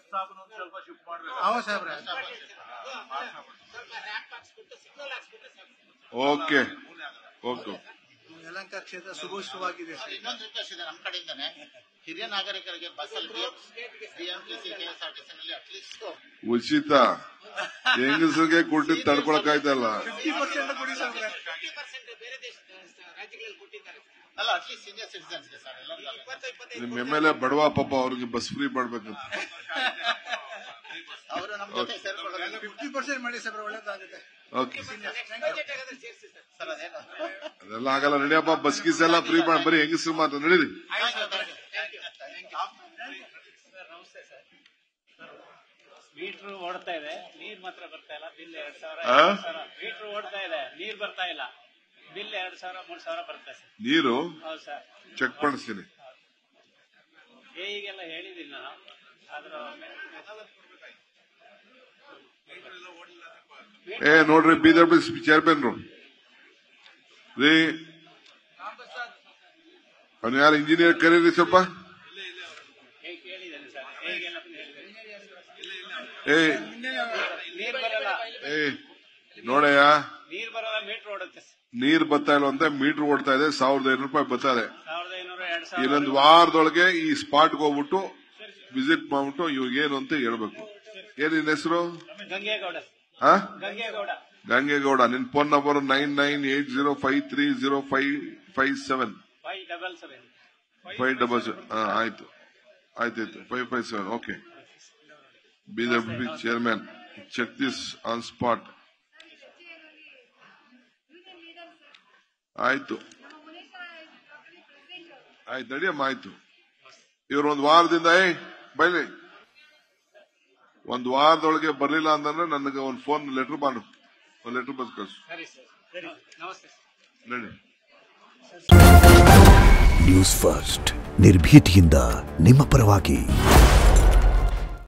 ಸ್ವಲ್ಪ ಶಿಫ್ಟ್ ಮಾಡ್ಬೇಕು ಅವ ಸಾಹೇಬ್ರೆ ಓಕೆ ಓಕೆ ಯಲಹಂಕ ಕ್ಷೇತ್ರ ಸುಭೂಷಿತವಾಗಿದೆ ಸರ್. ಇನ್ನೊಂದು ರಿಕ್ವೆಸ್ಟ್ ಇದೆ ನಮ್ಮ ಕಡೆಯಿಂದಾನೆ ಹಿರಿಯ ನಾಗರಿಕರಿಗೆ ಬಸ್ಸಲ್ಲಿ ಬಿಎಂಟಿಸಿ ಕೆಎಸ್ಆರ್ಟಿಸಿ ನಲ್ಲಿ ಅಟ್ಲೀಸ್ಟ್ ಉಚಿತ ಹೆಂಗಸರಿಗೆ ಕೊಟ್ಟಿದ್ದು ತಡ್ಕೊಳಕ್ ಆಯ್ತಲ್ಲ 50% ಕೊಡಿ ಸಾಹೇಬ್ರೆ. ಬೇರೆ ದೇಶ ರಾಜ್ಯಗಳಲ್ಲಿ ಕೊಟ್ಟಿದ್ದಾರೆ ಅಲ್ಲ ಅಟ್ಲೀಸ್ಟ್ ಸೀನಿಯರ್ ಸಿಟಿಸನ್ಸ್ಗೆ ಸರ್ ಎಲ್ಲರಿಗೂ ನಿಮ್ ಎಮ್ ಎಲ್ ಎ ಬಡವ ಪಾಪ ಅವ್ರಿಗೆ ಬಸ್ ಫ್ರೀ ಮಾಡ್ಬೇಕಂತ ಅವರು ನಮ್ಮ ಜೊತೆ ಸೇರ್ಕೊಳ್ಳೋದು 50% ಮಾಡಿ ಸಾಹೇಬ್ರೆ ಒಳ್ಳೇದಾಗುತ್ತೆ ಓಕೆ ಸರ್ ಅದೇನು ಅದೆಲ್ಲ ಆಗಲ್ಲ ನಡಿಯಪ್ಪ ಬಸ್ ಗೀಸ್ ಎಲ್ಲ ಫ್ರೀ ಮಾಡಿ ಬರೀ ಹೆಂಗಸರು ಮಾತ್ರ ನಡೀರಿ ಮೀಟರ್ ಓಡ್ತಾ ಇದೆ ನೀರ್ ಮಾತ್ರ ಬರ್ತಾ ಇಲ್ಲ ಬಿಲ್ ಎರಡ್ ಸಾವಿರ ಆ? ಮೀಟರ್ ಓಡ್ತಾ ಇದೆ ನೀರ್ ಬರ್ತಾ ಇಲ್ಲ ಬಿಲ್ ಎರಡ್ ಸಾವಿರ ಮೂರ್ ಸಾವಿರ ಬರ್ತಾ ಸರ್ ನೀರು ಹೌದು ಸರ್ ಚೆಕ್ ಮಾಡಿಸ್ತೀನಿ ಈಗೆಲ್ಲ ಹೇಳಿದ್ದೀನಿ ನಾನು ಆದ್ರ ಏ ನೋಡ್ರಿ ಬೀದರ್ ಬಿ ಚೇರ್ಮನ್ ರೀ ಅವ್ನು ಯಾರು ಇಂಜಿನಿಯರ್ ಕರೀರಿ ಸ್ವಲ್ಪ ಹೇಗೆ ಕೇಳಿದ್ದೇನೆ ಸರ್ ಹೇಗೆಲ್ಲ ಹೇಳಿದ್ದೇನೆ ಏ ನೀರ್ ಬರಲ್ಲ ಏ ನೋಡಯ್ಯ ನೀರ್ ಬರಲ್ಲ ಮೀಟರ್ ಓಡುತ್ತೆ ಸರ್. ನೀರ್ ಬರ್ತಾ ಇಲ್ಲ ಅಂತ ಮೀಟರ್ ಓಡ್ತಾ ಇದೆ ಸಾವಿರದ ಐನೂರು ರೂಪಾಯಿ ಬರ್ತಾ ಇದೆ ಸಾವಿರದ ಐನೂರು ಎರಡ್ ಸಾವಿರ ಇನ್ನೊಂದು ವಾರದೊಳಗೆ ಈ ಸ್ಪಾಟ್ಗೆ ಹೋಗ್ಬಿಟ್ಟು ವಿಸಿಟ್ ಮಾಡ್ಬಿಟ್ಟು ಇವಾಗ ಏನು ಅಂತ ಹೇಳ್ಬೇಕು ಏನ್ ನಿನ್ ಹೆಸರು ಗಂಗೇಗೌಡ ಹಾ ಗಂಗೇಗೌಡ ಗಂಗೇಗೌಡ ನಿನ್ phone number nine nine eight zero five three zero five five seven five double seven five double ಹಾ ಆಯ್ತು ಆಯ್ತಾಯ್ತು five five seven okay Bidar B chairman check this on spot ಆಯ್ತು ಆಯ್ತು ನಡಿಯಮ್ಮ ಆಯ್ತು ಇವ್ರು ಒಂದು ವಾರದಿಂದ ಏ ಬೈಲಿ ಒಂದು ವಾರದೊಳಗೆ ಬರ್ಲಿಲ್ಲ ಅಂತಂದ್ರೆ ನನಗೆ ಒಂದು ಫೋನ್ ಲೆಟರ್ ಮಾಡು ಒಂದು ಲೆಟರ್ ಬಸ್ ಕಳ್ಸು ಸರಿ ಸರ್ ಸರಿ ನಮಸ್ತೆ ಸರ್ ನಡಿ ನ್ಯೂಸ್ ಫಸ್ಟ್ ನಿರ್ಭೀತಿಯಿಂದ ನಿಮ್ಮ ಪರವಾಗಿ